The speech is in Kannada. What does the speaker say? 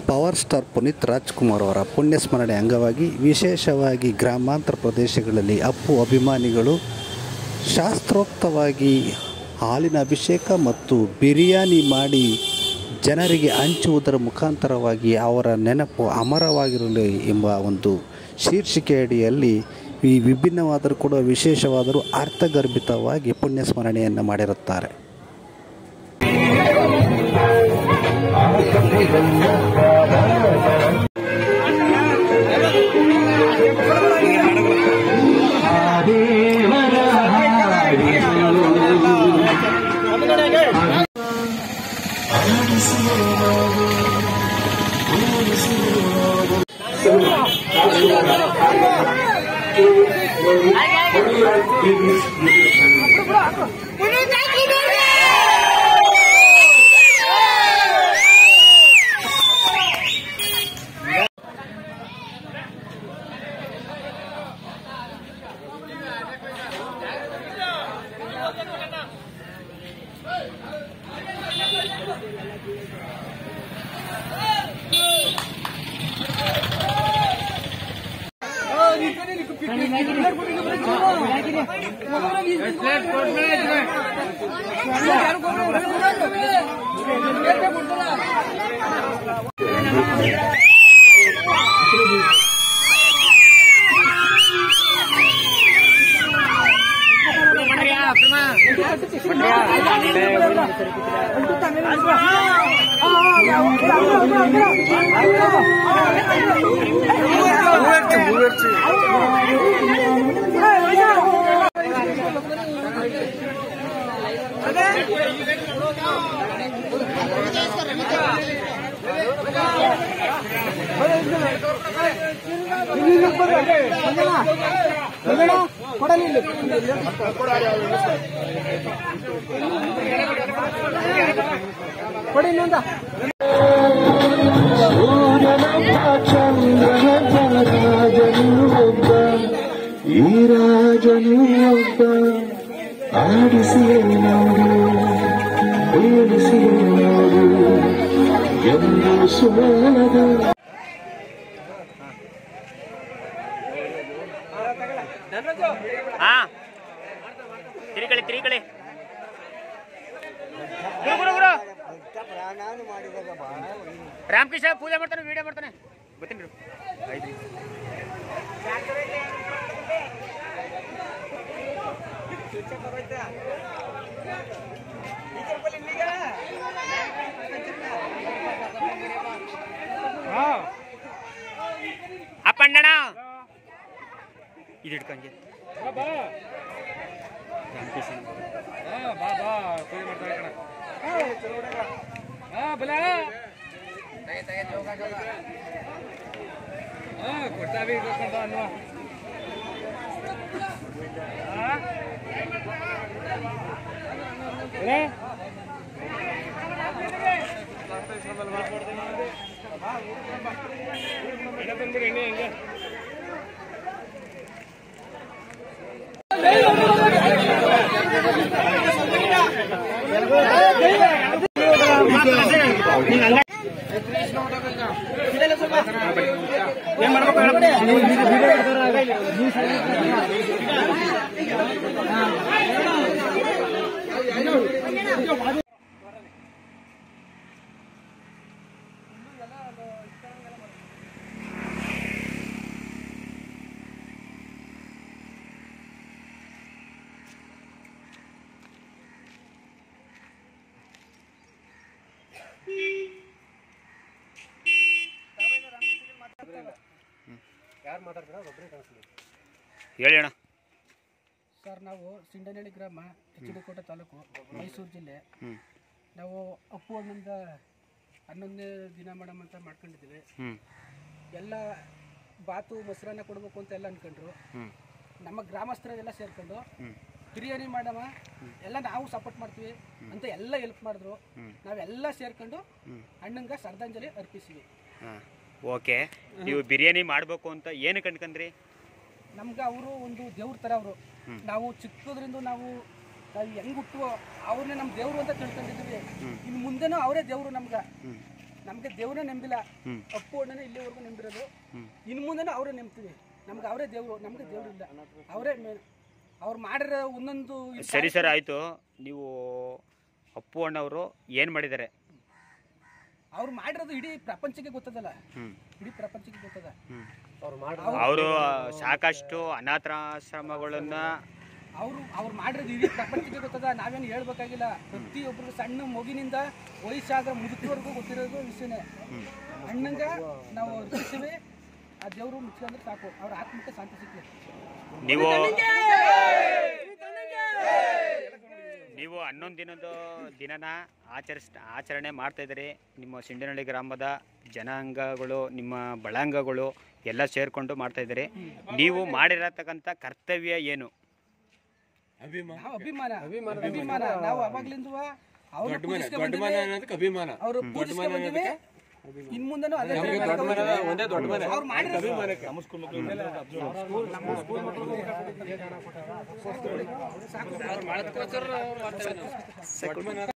ಪವರ್ ಸ್ಟಾರ್ ಪುನೀತ್ ರಾಜ್ಕುಮಾರ್ ಅವರ ಪುಣ್ಯಸ್ಮರಣೆ ಅಂಗವಾಗಿ ವಿಶೇಷವಾಗಿ ಗ್ರಾಮಾಂತರ ಪ್ರದೇಶಗಳಲ್ಲಿ ಅಪ್ಪು ಅಭಿಮಾನಿಗಳು ಶಾಸ್ತ್ರೋಕ್ತವಾಗಿ ಹಾಲಿನ ಅಭಿಷೇಕ ಮತ್ತು ಬಿರಿಯಾನಿ ಮಾಡಿ ಜನರಿಗೆ ಹಂಚುವುದರ ಮುಖಾಂತರವಾಗಿ ಅವರ ನೆನಪು ಅಮರವಾಗಿರಲಿ ಎಂಬ ಒಂದು ಶೀರ್ಷಿಕೆ ಅಡಿಯಲ್ಲಿ ಈ ವಿಭಿನ್ನವಾದರೂ ಕೂಡ ವಿಶೇಷವಾದರೂ ಅರ್ಥಗರ್ಭಿತವಾಗಿ ಪುಣ್ಯಸ್ಮರಣೆಯನ್ನು ಮಾಡಿರುತ್ತಾರೆ ಈ ರಾಜನು ಒಬ್ಬ ಆಡಿಸಿ ನೋಡು ಉಳಿಸಿ ನೋಡು ಎಂದು ಸೋಲದ ಹಾ ತಿರುಗಳಿ ತಿರುಗಳಿ ಗುರು ಗುರು ಗುರು ರಾಮಕೃಷ್ಣ ಪೂಜೆ ಮಾಡ್ತಾನೆ ವಿಡಿಯೋ ಮಾಡ್ತಾನೆ ಗೊತ್ತೀನಿ ಐದು ಅಪ್ಪಣ್ಣಣ ಇದು ಹಿಡ್ಕೊಂಗೆ ರಾಮಕೃಷ್ಣ ಹೇಳಿ ಅಣ್ಣ ಸರ್ ನಾವು ಸಿಂಡನಹಳ್ಳಿ ಗ್ರಾಮ ಎಚ್ ಡಿ ಕೋಟೆ ತಾಲೂಕು ಮೈಸೂರು ಜಿಲ್ಲೆ ಹ್ಮ್. ನಾವು ಅಪ್ಪು ಹಣ್ಣಿಂದ ಹನ್ನೊಂದನೇ ದಿನ ಮಾಡಮ್ ಅಂತ ಮಾಡ್ಕೊಂಡಿದ್ದೀವಿ ಹ್ಞೂ ಎಲ್ಲ ಬಾತು ಮೊಸರನ್ನ ಕೊಡಬೇಕು ಅಂತ ಎಲ್ಲ ಅನ್ಕೊಂಡ್ರು ಹ್ಞೂ ನಮ್ಮ ಗ್ರಾಮಸ್ಥರೆಲ್ಲ ಸೇರ್ಕೊಂಡು ಹ್ಞೂ ಬಿರಿಯಾನಿ ಮಾಡಮ್ಮ ಎಲ್ಲ ನಾವು ಸಪೋರ್ಟ್ ಮಾಡ್ತೀವಿ ಅಂತ ಎಲ್ಲ ಹೆಲ್ಪ್ ಮಾಡಿದ್ರು ನಾವೆಲ್ಲ ಸೇರ್ಕೊಂಡು ಅಣ್ಣಂಗೆ ಶ್ರದ್ಧಾಂಜಲಿ ಅರ್ಪಿಸಿವಿ ಹಾಂ ಓಕೆ ನೀವು ಬಿರಿಯಾನಿ ಮಾಡಬೇಕು ಅಂತ ಏನು ಕಂಡ್ಕಂದ್ರಿ ನಮ್ಗೆ ಅವರು ಒಂದು ದೇವ್ರ ಥರ ಅವರು ನಾವು ಚಿಕ್ಕದ್ರಿಂದ ನಾವು ನಾವು ಹೆಂಗ್ ಹುಟ್ಟು ಅವ್ರನ್ನೇ ನಮ್ಮ ದೇವ್ರು ಅಂತ ತಿಳ್ಕೊಂಡಿದ್ದೀವಿ ಇನ್ನು ಮುಂದೆನೂ ಅವರೇ ದೇವ್ರು ನಮ್ಗೆ ನಮಗೆ ದೇವ್ರೇ ನೆಂಬಿಲ್ಲ ಅಪ್ಪು ಅಣ್ಣನೇ ಇಲ್ಲಿವರೆಗೂ ನೆಂಬಿರೋದು ಇನ್ನು ಮುಂದೆನೂ ಅವರೇ ನೆಂಬ್ತೀವಿ ನಮ್ಗೆ ಅವರೇ ದೇವ್ರು ನಮ್ಗೆ ದೇವ್ರು ಇಲ್ಲ ಅವರೇ ಮೇನ್ ಅವ್ರು ಮಾಡಿರೋ ಒಂದೊಂದು ಈ ಸರಿ ಸರ್ ಆಯಿತು ನೀವು ಅಪ್ಪು ಅಣ್ಣವರು ಏನು ಮಾಡಿದ್ದಾರೆ ಅವ್ರು ಮಾಡಿರೋದು ಇಡೀ ಪ್ರಪಂಚಕ್ಕೆ ಗೊತ್ತದಲ್ಲ ಹ್ಮ್. ಇಡೀ ಪ್ರಪಂಚಕ್ಕೆ ಗೊತ್ತದ ಅವರು ಸಾಕಷ್ಟು ಅನಾಥಾಶ್ರಮಗಳನ್ನ ಅವರು ಅವ್ರು ಮಾಡಿರೋದು ಇಡೀ ಪ್ರಪಂಚಕ್ಕೆ ಗೊತ್ತದ ನಾವೇನು ಹೇಳ್ಬೇಕಾಗಿಲ್ಲ ಪ್ರತಿಯೊಬ್ಬರು ಸಣ್ಣ ಮಗುವಿನಿಂದ ವಯಸ್ಸಾದ ಮುದುಕವರೆಗೂ ಗೊತ್ತಿರೋದು ವಿಷಯನೇ ಅಣ್ಣಂಗ ನಾವು ಅರ್ಪಿಸ್ತೀವಿ ಆ ದೇವರು ಮುಚ್ಕೊಂಡ್ರೆ ಸಾಕು ಅವ್ರ ಆತ್ಮಕ್ಕೆ ಶಾಂತಿ ಸಿಗ್ತದೆ ನೀವು ನೀವು ಹನ್ನೊಂದು ದಿನದ ದಿನನ ಆಚರಿಸ್ ಆಚರಣೆ ಮಾಡ್ತಾ ಇದ್ದೀರಿ ನಿಮ್ಮ ಸಿಂಡನಹಳ್ಳಿ ಗ್ರಾಮದ ಜನಾಂಗಗಳು ನಿಮ್ಮ ಬಳಂಗಗಳು ಎಲ್ಲ ಸೇರಿಕೊಂಡು ಮಾಡ್ತಾ ಇದ್ದೀರಿ ನೀವು ಮಾಡಿರತಕ್ಕಂಥ ಕರ್ತವ್ಯ ಏನು ನಾವು ಅಭಿಮಾನ ಅಭಿಮಾನ ನಾವು ಅವಾಗ್ಲಿಂದ ಅವರು ಅಭಿಮಾನ ಅವರು ಪೂಜಿಸ್ಕೊಂಡ್ ಬಂದಿವಿ ಇನ್ ಮುಂದೆನೂ ಅದೇ ತರ ಮಾಡ್ಕೊಂಡ್ ಬಂದಿವಿ. ಅವ್ರು ಮಾಡಿರೋ ಮಾಡ್ತಾರೆ